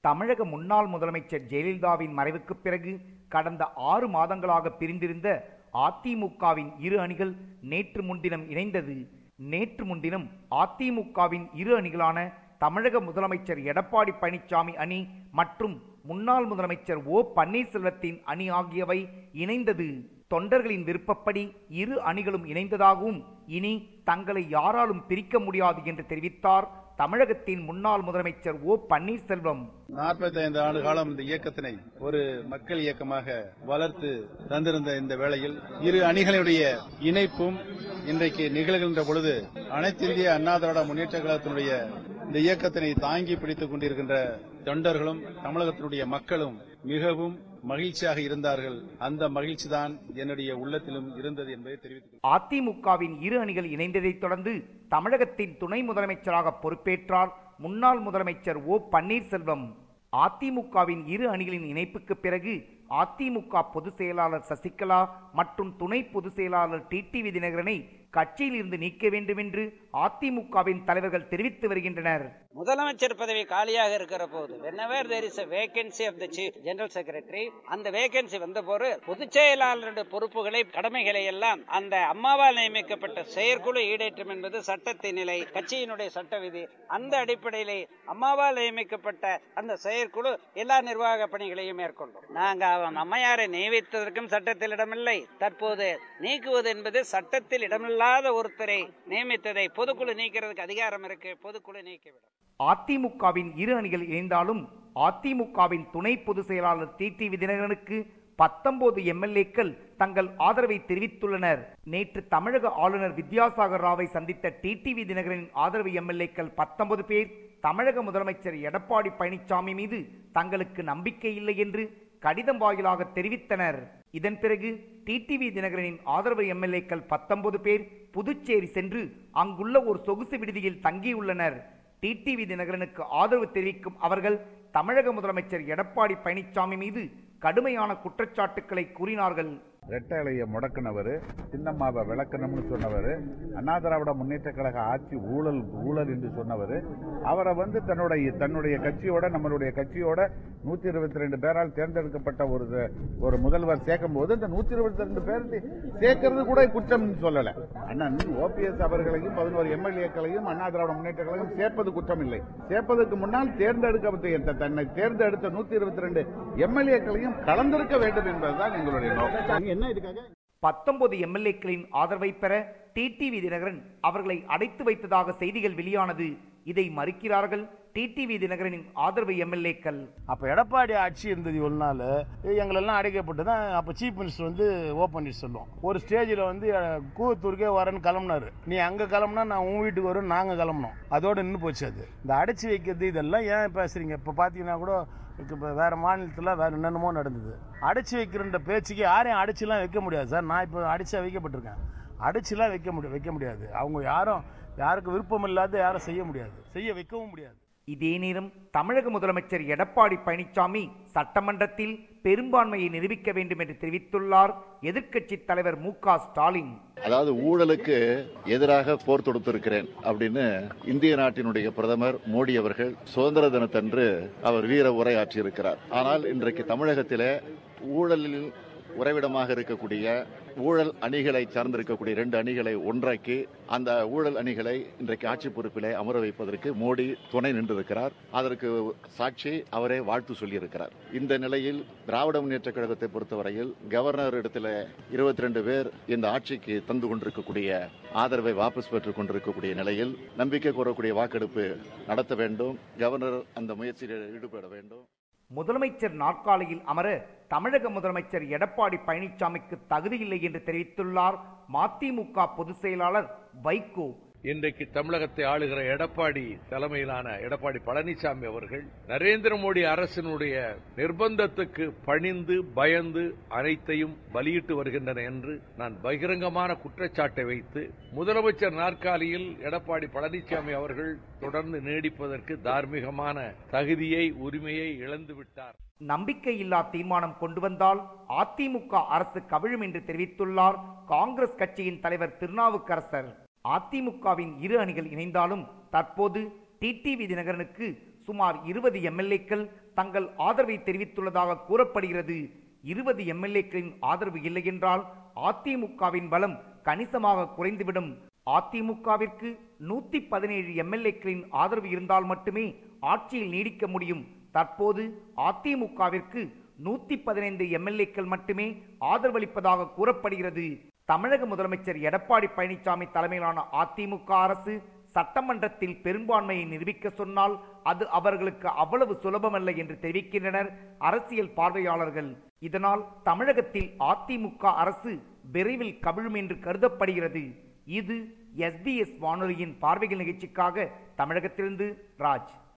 தமிழக முன்னாள் முதலமைச்சர் ஜெயலலிதாவின் மறைவுக்குப் பிறகு கடந்த ஆறு மாதங்களாக பிரிந்திருந்த அதிமுகவின் இரு அணிகள் நேற்று முன்தினம் இணைந்தது நேற்று முன்தினம் அதிமுகவின் இரு அணிகளான தமிழக முதலமைச்சர் எடப்பாடி பழனிசாமி அணி மற்றும் முன்னாள் முதலமைச்சர் ஓ பன்னீர்செல்வத்தின் அணி ஆகியவை இணைந்தது தொண்டர்களின் விருப்பப்படி இரு அணிகளும் இணைந்ததாகவும் இனி தங்களை யாராலும் பிரிக்க முடியாது என்று தெரிவித்தார் தமிழகத்தின் முன்னாள் முதலமைச்சர் ஓ பன்னீர்செல்வம் நாற்பத்தி ஐந்து ஆண்டு காலம் இந்த இயக்கத்தினை ஒரு மக்கள் இயக்கமாக வளர்த்து தந்திருந்த இந்த வேளையில் இரு அணிகளுடைய இணைப்பும் இன்றைக்கு நிகழ்கின்ற பொழுது அனைத்திந்திய அண்ணா திராவிட முன்னேற்ற கழகத்தினுடைய இந்த இயக்கத்தினை தாங்கி பிடித்துக் கொண்டிருக்கின்ற தொண்டர்களும் தமிழகத்தினுடைய மக்களும் மிகவும் மகிழ்ச்சியாக இருந்தார்கள் அந்த மகிழ்ச்சி தான் என்னுடைய உள்ளத்திலும் இருந்தது என்பதை தெரிவித்துக் அதிமுகவின் இரு அணிகள் இணைந்ததைத் தொடர்ந்து தமிழகத்தின் துணை முதலமைச்சராக பொறுப்பேற்றார் முன்னாள் முதலமைச்சர் ஓ பன்னீர்செல்வம் அதிமுகவின் இரு அணிகளின் இணைப்புக்கு பிறகு அதிமுக பொதுச் செயலாளர் சசிகலா மற்றும் துணை பொதுச் செயலாளர் டிடிவி தினகரனை கட்சியில் இருந்து நீக்க வேண்டும் என்று அதிமுகவின் தலைவர்கள் தெரிவித்து வருகின்றனர் முதலமைச்சர் பதவி காலியாக இருக்கிற போது whenever there is a vacancy of the chief general secretary அந்த வேகன்சி வந்த போது பொதுச் செயலாளருடைய பொறுப்புகளை கடமைகளை எல்லாம் அந்த அம்மாவால் நியமிக்கப்பட்ட செயற்குழு ஈடேற்றும் என்பது சட்டத்தின் நிலை கட்சியினுடைய சட்ட விதி அந்த அடிப்படையிலே அம்மாவால் நியமிக்கப்பட்ட அந்த செயற்குழு எல்லா நிர்வாக பணிகளையும் மேற்கொண்டோம் நாங்க அவன் அம்மையாரை நியமித்ததற்கும் சட்டத்தில் இடமில்லை தற்போது நீக்குவது என்பது சட்டத்தில் இடமில்லாத ஒருத்தரை நியமித்ததை பொதுக்குழு நீக்கிறதுக்கு அதிகாரம் இருக்கு பொதுக்குழு நீக்கிவிடும் அதிமுகவின் இரு அணிகள் இணைந்தாலும் அதிமுகவின் துணை பொதுச் செயலாளர் டிடிவி தினகரனுக்கு பத்தொன்பது எம்எல்ஏக்கள் தங்கள் ஆதரவை தெரிவித்துள்ளனர் நேற்று தமிழக ஆளுநர் வித்யாசாகர் ராவை சந்தித்த டிடிவி தினகரனின் ஆதரவு எம்எல்ஏக்கள் பத்தொன்பது பேர் தமிழக முதலமைச்சர் எடப்பாடி பழனிசாமி மீது தங்களுக்கு நம்பிக்கை இல்லை என்று கடிதம் வாயிலாக தெரிவித்தனர் இதன் பிறகு டிடிவி தினகரனின் ஆதரவு எம்எல்ஏக்கள் பத்தொன்பது பேர் புதுச்சேரி சென்று அங்குள்ள ஒரு சொகுசு விடுதியில் தங்கியுள்ளனர் டிடிவி தினகரனுக்கு ஆதரவு தெரிவிக்கும் அவர்கள் தமிழக முதலமைச்சர் எடப்பாடி பழனிசாமி மீது கடுமையான குற்றச்சாட்டுக்களை கூறினார்கள் ரெட்டை இலையை முடக்கினவர் சின்னம்மாவை விளக்கணும்னு சொன்னவர் அண்ணா திராவிட முன்னேற்ற கழக ஆட்சி ஊழல் ஊழல் என்று சொன்னவர் அவரை வந்து தன்னுடைய தன்னுடைய கட்சியோட நம்மளுடைய கட்சியோட நூத்தி இருபத்தி ரெண்டு பேரால் தேர்ந்தெடுக்கப்பட்ட ஒரு ஒரு முதல்வர் சேர்க்கும் போது இந்த நூத்தி இருபத்தி ரெண்டு பேர் சேர்க்கிறது கூட குற்றம் சொல்லல அண்ணன் ஓபிஎஸ் அவர்களையும் பதினோரு எம்எல்ஏக்களையும் அண்ணா திராவிட முன்னேற்ற கழகம் சேர்ப்பது குற்றம் இல்லை சேர்ப்பதற்கு முன்னால் தேர்ந்தெடுக்கப்பட்ட தன்னை தேர்ந்தெடுத்த நூத்தி இருபத்தி ரெண்டு எம்எல்ஏக்களையும் கலந்திருக்க வேண்டும் என்பதுதான் எங்களுடைய நோக்கம் என்ன இதுக்காக பத்தொன்பது எம்எல்ஏக்களின் ஆதரவை பெற டிடிவி தினகரன் அவர்களை அடைத்து வைத்ததாக செய்திகள் வெளியானது இதை மறுக்கிறார்கள் டிடிவி தினகரனின் ஆதரவு எம்எல்ஏக்கள் அப்ப எடப்பாடி ஆட்சி இருந்தது ஒரு நாள் எங்களெல்லாம் அடைக்கப்பட்டு தான் அப்ப சீஃப் மினிஸ்டர் வந்து ஓ பண்ணிட்டு சொல்லுவோம் ஒரு ஸ்டேஜில் வந்து அஹ், கூவத்தூருக்கே வரேன்னு கிளம்புனாரு நீ அங்க கிளம்புனா நான் உன் வீட்டுக்கு வரும் நாங்க கிளம்பணும் அதோட நின்று போச்சு அது இந்த அடைச்சி வைக்கிறது இதெல்லாம் ஏன் பேசுறீங்க இப்ப பாத்தீங்கன்னா கூட இப்போ வேற மாநிலத்தில் வேற என்னென்னமோ நடந்தது அடைச்சி வைக்கிறன்ற பேச்சுக்கு யாரையும் அடைச்சிலாம் வைக்க முடியாது சார் நான் இப்போ அடிச்சா வைக்கப்பட்டிருக்கேன் அடைச்சிலாம் வைக்க முடியும் வைக்க முடியாது அவங்க யாரும் யாருக்கு விருப்பம் இல்லாத யாரும் செய்ய முடியாது செய்ய வைக்கவும் முடியாது இதே நேரம் தமிழக முதலமைச்சர் எடப்பாடி பழனிசாமி சட்டமன்றத்தில் பெரும்பான்மையை நிரூபிக்க வேண்டும் என்று தெரிவித்துள்ளார் எதிர்க்கட்சித் தலைவர் மு க ஸ்டாலின் அதாவது ஊழலுக்கு எதிராக போர் தொடுத்திருக்கிறேன் அப்படின்னு இந்திய நாட்டினுடைய பிரதமர் மோடி அவர்கள் சுதந்திர தினத்தன்று அவர் வீர உரையாற்றியிருக்கிறார் ஆனால் இன்றைக்கு தமிழகத்திலே ஊழலில் உறைவிடமாக இருக்கக்கூடிய ஊழல் அணிகளை சார்ந்திருக்கக்கூடிய ரெண்டு அணிகளை ஒன்றாக்கி அந்த ஊழல் அணிகளை இன்றைக்கு ஆட்சி பொறுப்பிலே அமர வைப்பதற்கு மோடி துணை நின்றிருக்கிறார் அதற்கு சாட்சி அவரே வாழ்த்து சொல்லியிருக்கிறார் இந்த நிலையில் திராவிட முன்னேற்ற கழகத்தை பொறுத்தவரையில் கவர்னர் இடத்துல இருபத்தி ரெண்டு பேர் இந்த ஆட்சிக்கு தந்து கொண்டிருக்கக்கூடிய ஆதரவை வாபஸ் பெற்றுக் கொண்டிருக்கக்கூடிய நிலையில் நம்பிக்கை கோரக்கூடிய வாக்கெடுப்பு நடத்த வேண்டும் கவர்னர் அந்த முயற்சியில் ஈடுபட வேண்டும் முதலமைச்சர் நாற்காலியில் அமர தமிழக முதலமைச்சர் எடப்பாடி பழனிசாமிக்கு தகுதியில்லை என்று தெரிவித்துள்ளார் மதிமுக பொதுச் செயலாளர் வைகோ இன்றைக்கு தமிழகத்தை ஆளுகிற எடப்பாடி தலைமையிலான எடப்பாடி பழனிசாமி அவர்கள் நரேந்திர மோடி அரசினுடைய நிர்பந்தத்துக்கு பணிந்து பயந்து அனைத்தையும் பலியிட்டு வருகின்றன என்று நான் பகிரங்கமான குற்றச்சாட்டை வைத்து முதலமைச்சர் நாற்காலியில் எடப்பாடி பழனிசாமி அவர்கள் தொடர்ந்து நீடிப்பதற்கு தார்மீகமான தகுதியை உரிமையை இழந்துவிட்டார் நம்பிக்கையில்லா தீர்மானம் கொண்டு வந்தால் அதிமுக அரசு கவிழும் என்று தெரிவித்துள்ளார் காங்கிரஸ் கட்சியின் தலைவர் திருநாவுக்கரசர் அதிமுகவின் இரு அணிகள் இணைந்தாலும் தற்போது டிடிவி தினகரனுக்கு சுமார் இருபது எம்எல்ஏக்கள் தங்கள் ஆதரவை தெரிவித்துள்ளதாக கூறப்படுகிறது இருபது எம்எல்ஏக்களின் ஆதரவு இல்லை என்றால் அதிமுகவின் பலம் கணிசமாக குறைந்துவிடும் அதிமுகவிற்கு நூத்தி பதினேழு எம்எல்ஏக்களின் ஆதரவு இருந்தால் மட்டுமே ஆட்சியில் நீடிக்க முடியும் தற்போது அதிமுகவிற்கு நூத்தி பதினைந்து எம்எல்ஏக்கள் மட்டுமே ஆதரவளிப்பதாக கூறப்படுகிறது தமிழக முதலமைச்சர் எடப்பாடி பழனிசாமி தலைமையிலான அதிமுக அரசு சட்டமன்றத்தில் பெரும்பான்மையை நிரூபிக்க சொன்னால் அது அவர்களுக்கு அவ்வளவு சுலபமல்ல என்று தெரிவிக்கின்றனர் அரசியல் பார்வையாளர்கள் இதனால் தமிழகத்தில் அதிமுக அரசு விரைவில் கவிழும் என்று கருதப்படுகிறது இது எஸ்பிஎஸ் வானொலியின் பார்வைகள் நிகழ்ச்சிக்காக தமிழகத்திலிருந்து ராஜ்